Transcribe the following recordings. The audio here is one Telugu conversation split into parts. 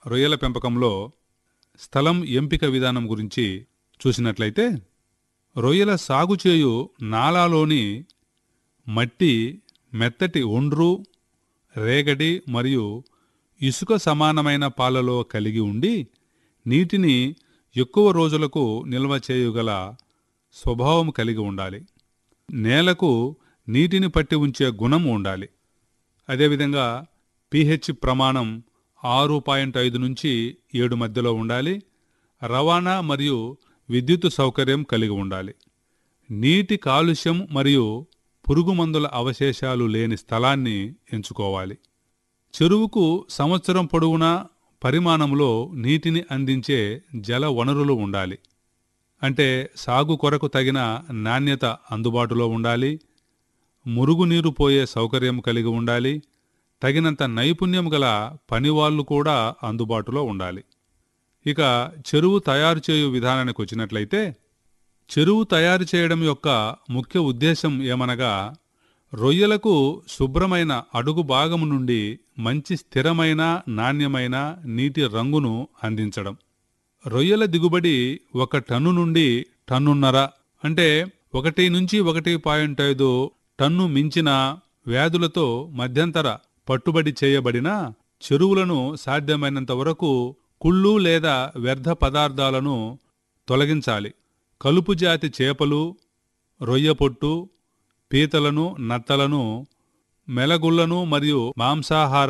రొయ్యల పెంపకంలో స్థలం ఎంపిక విధానం గురించి చూసినట్లయితే రొయ్యల సాగు చేయు నాలాలోని మట్టి మెత్తటి ఒండ్రు రేగడి మరియు ఇసుక సమానమైన పాలలో కలిగి ఉండి నీటిని ఎక్కువ రోజులకు నిల్వ చేయగల స్వభావం కలిగి ఉండాలి నేలకు నీటిని పట్టి ఉంచే గుణం ఉండాలి అదేవిధంగా పిహెచ్ ప్రమాణం ఆరు పాయింట్ ఐదు నుంచి ఏడు మధ్యలో ఉండాలి రవాణా మరియు విద్యుత్ సౌకర్యం కలిగి ఉండాలి నీటి కాలుష్యం మరియు పురుగుమందుల అవశేషాలు లేని స్థలాన్ని ఎంచుకోవాలి చెరువుకు సంవత్సరం పొడవునా పరిమాణంలో నీటిని అందించే జల వనరులు ఉండాలి అంటే సాగు కొరకు తగిన నాణ్యత అందుబాటులో ఉండాలి మురుగునీరు పోయే సౌకర్యం కలిగి ఉండాలి తగినంత నైపుణ్యం గల పనివాళ్లు కూడా అందుబాటులో ఉండాలి ఇక చెరువు తయారు చేయు విధానానికి వచ్చినట్లయితే చెరువు తయారు చేయడం యొక్క ముఖ్య ఉద్దేశం ఏమనగా రొయ్యలకు శుభ్రమైన అడుగు భాగం నుండి మంచి స్థిరమైన నాణ్యమైన నీటి రంగును అందించడం రొయ్యల దిగుబడి ఒక టన్ను నుండి టన్నున్నర అంటే ఒకటి నుంచి ఒకటి పాయింట్ ఐదు టన్ను మించిన వ్యాధులతో మధ్యంతర పట్టుబడి చేయబడిన చెరువులను సాధ్యమైనంత వరకు కుళ్ళు లేదా వ్యర్థ పదార్థాలను తొలగించాలి కలుపు జాతి చేపలు రొయ్య పొట్టు పీతలను నత్తలను మెలగుళ్లను మరియు మాంసాహార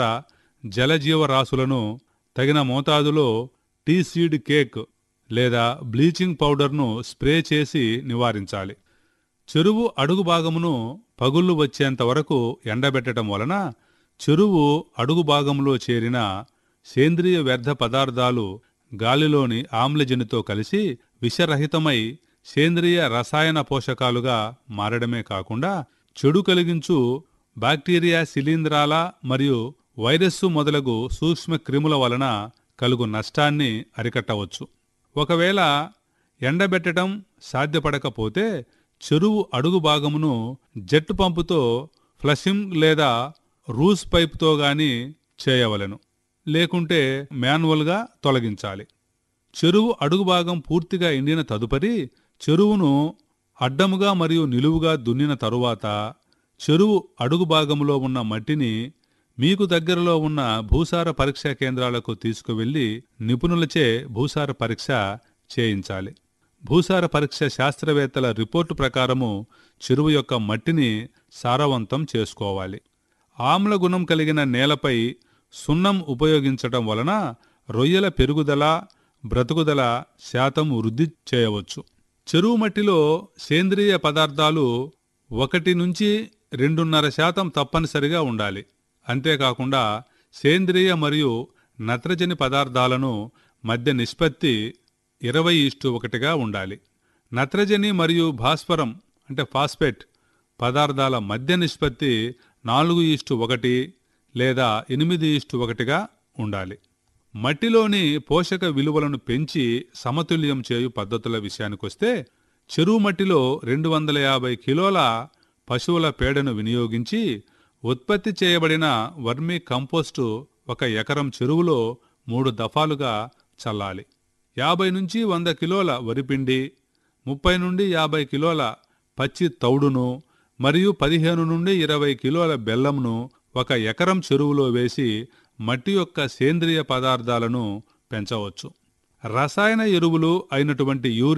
జలజీవరాశులను తగిన మోతాదులో టీ సీడ్ కేక్ లేదా బ్లీచింగ్ పౌడర్ను స్ప్రే చేసి నివారించాలి చెరువు అడుగు భాగమును పగుళ్ళు వచ్చేంత వరకు ఎండబెట్టడం వలన చెరువు అడుగు భాగంలో చేరిన సేంద్రియ వ్యర్థ పదార్థాలు గాలిలోని ఆమ్లజనితో కలిసి విషరహితమై సేంద్రియ రసాయన పోషకాలుగా మారడమే కాకుండా చెడు కలిగించు బాక్టీరియా శిలీంధ్రాల మరియు వైరస్సు మొదలగు సూక్ష్మ క్రిముల వలన కలుగు నష్టాన్ని అరికట్టవచ్చు ఒకవేళ ఎండబెట్టడం సాధ్యపడకపోతే చెరువు అడుగు భాగమును జెట్ పంపుతో ఫ్లషింగ్ లేదా రూస్ పైప్తో గాని చేయవలెను లేకుంటే మాన్యువల్గా తొలగించాలి చెరువు అడుగు భాగం పూర్తిగా ఎండిన తదుపరి చెరువును అడ్డముగా మరియు నిలువుగా దున్నిన తరువాత చెరువు అడుగు భాగంలో ఉన్న మట్టిని మీకు దగ్గరలో ఉన్న భూసార పరీక్షా కేంద్రాలకు తీసుకువెళ్లి నిపుణులచే భూసార పరీక్ష చేయించాలి భూసార పరీక్ష శాస్త్రవేత్తల రిపోర్టు ప్రకారము చెరువు యొక్క మట్టిని సారవంతం చేసుకోవాలి ఆమ్ల గుణం కలిగిన నేలపై సున్నం ఉపయోగించటం వలన రొయ్యల పెరుగుదల బ్రతుకుదల శాతం వృద్ధి చేయవచ్చు చెరువు మట్టిలో సేంద్రియ పదార్థాలు ఒకటి నుంచి రెండున్నర శాతం తప్పనిసరిగా ఉండాలి అంతేకాకుండా సేంద్రియ మరియు నత్రజని పదార్థాలను మధ్య నిష్పత్తి ఇరవై ఇష్టు ఒకటిగా ఉండాలి నత్రజని మరియు భాస్వరం అంటే ఫాస్ఫేట్ పదార్థాల మధ్య నిష్పత్తి నాలుగు ఇష్టు ఒకటి లేదా ఎనిమిది ఇష్టు ఒకటిగా ఉండాలి మట్టిలోని పోషక విలువలను పెంచి సమతుల్యం చేయు పద్ధతుల విషయానికొస్తే చెరువు మట్టిలో రెండు వందల యాభై కిలోల పశువుల పేడను వినియోగించి ఉత్పత్తి చేయబడిన వర్మీ కంపోస్టు ఒక ఎకరం చెరువులో మూడు దఫాలుగా చల్లాలి యాభై నుంచి వంద కిలోల వరిపిండి ముప్పై నుండి యాభై కిలోల పచ్చి తౌడును మరియు పదిహేను నుండి ఇరవై కిలోల బెల్లంను ఒక ఎకరం చెరువులో వేసి మట్టి యొక్క సేంద్రియ పదార్థాలను పెంచవచ్చు రసాయన ఎరువులు అయినటువంటి యూరియా